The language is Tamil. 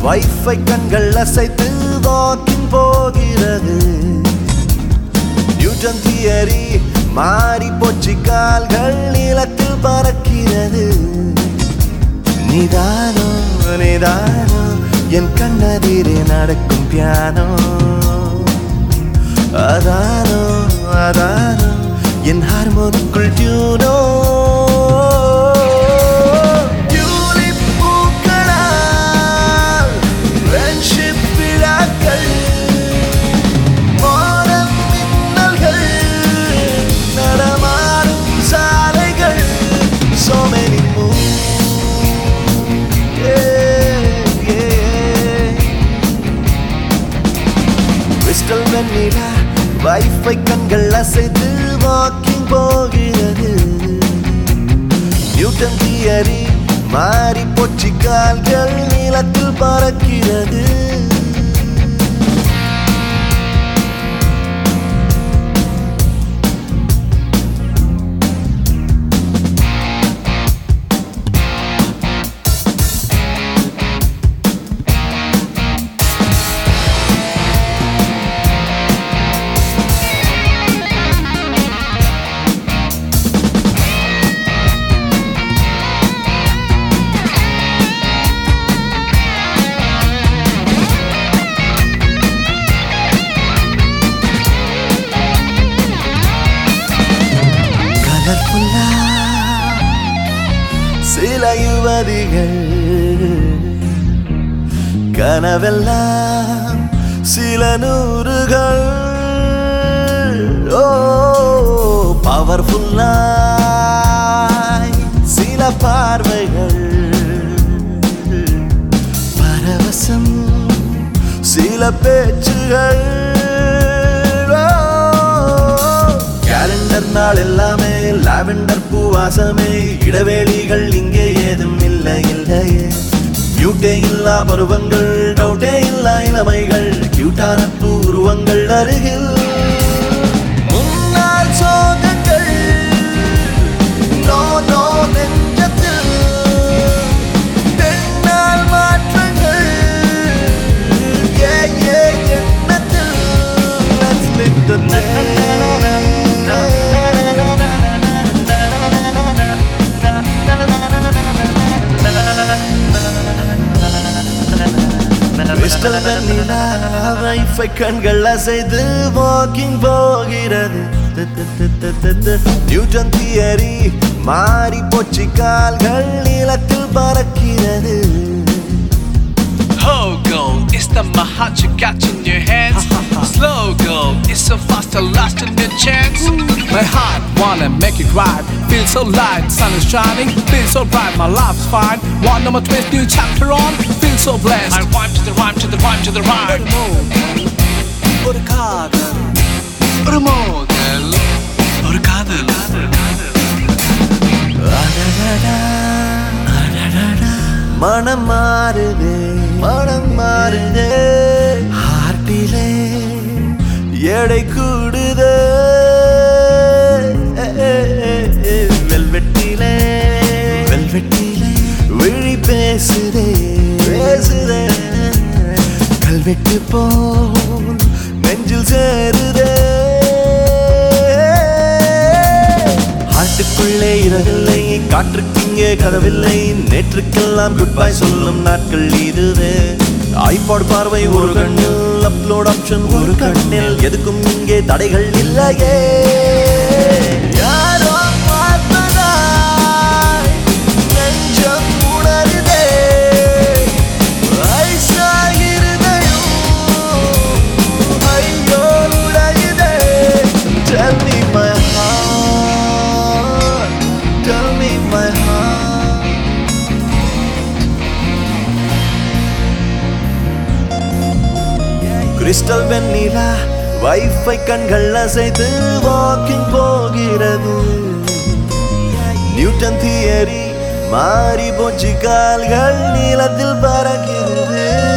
வைஃபை கண்கள் அசைத்து வாக்கிங் போகிறது நியூட்டன் தியரி மாறி போச்சு கால்கள் நீளத்தில் பறக்கிறது நிதானோ நிதானோ என் கண்ணதிரே நடக்கும் பியானோ அதானோ அதானோ என் ஹார்மோனுக்குள் டியூனோ Tulip பூக்களால் friendship விழாக்கள் மோனம் மின்னல்கள் நடமாடும் சாலைகள் so many moons yeah, yeah. Crystal வெண்ணிலா வைஃபை கண்கள் அசைத்து வாக்கிங் போகிறது நியூட்டன் தியரி மாறி போச்சு கால்கள் நீளத்தில் பறக்கிறது கலர்ஃபுல்லா சில யுவதிகள் கனவெல்லாம் சில நூறுகள் ஓ பவர்ஃபுல்லாய் சில பார்வைகள் பரவசம் சில பேச்சுகள் கேலண்டர் நாள் எல்லாமே லாவெண்டர் பூவாசமே இடைவேளிகள் இங்கே ஏதும் இல்லை இல்லையே மியூட்டே இல்லா பருவங்கள் டவுட்டே இல்லா இளமைகள் கியூட்டான பூர்வங்கள் அருகில் முன்னாள் சோகங்கள் நோ நோ நெஞ்சத்தில் பெண்ணால் மாற்றங்கள் ஏ ஏ எண்ணத்தில் Let's live the கிறிஸ்டல் வெண்ணிலா வைஃபை கண்கள் அசைது வாக்கிங் போகிறது நியூட்டன் தியரி மாறி போச்சு கால்கள் நீளத்தில் பறக்கிறது Oh girl, it's the my heart you got in your hands. Slow girl, it's so fast, I lost in your chance. My heart wanna make it right. Feel so light, sun is shining. Feel so bright, my life's fine. One number twist, new chapter on. Feel so blessed. I rhyme to the rhyme to the rhyme to the rhyme. ஒரு காதல் ஒரு மோதல் ஒரு காதல் அடடடா, அடடடா, மனம் மாறுதே மனம் மாறுதே ஹார்ட்டிலே எடை கூடுதே வெல்வெட்டிலே வெல்வெட்டிலே விழி பேசுதே பேசுதே கல்வெட்டு போல் நெஞ்சில் சேருதே ஆட்டுக்குள்ளே இரவில்லை காற்றுக்கிங்கே கதவில்லை நேற்றுக்கெல்லாம் குட் பை சொல்லும் நாட்கள் இதுவே ஐபாட் பார்வை ஒரு கண்ணில் அப்லோட் ஆப்ஷன் ஒரு கண்ணில் எதுக்கும் இங்கே தடைகள் இல்லையே யாரோ பார்ப்பதாய் நெஞ்சம் உணருதே ஐசாகிருதையும் ஐயோ உடையுதே Tell me my heart Tell me my heart crystal வெண்ணிலா வைஃபை கண்கள் அசைத்து வாக்கிங் போகிறது நியூட்டன் தியரி மாறி போச்சு கால்கள் நீளத்தில் பறக்கிறது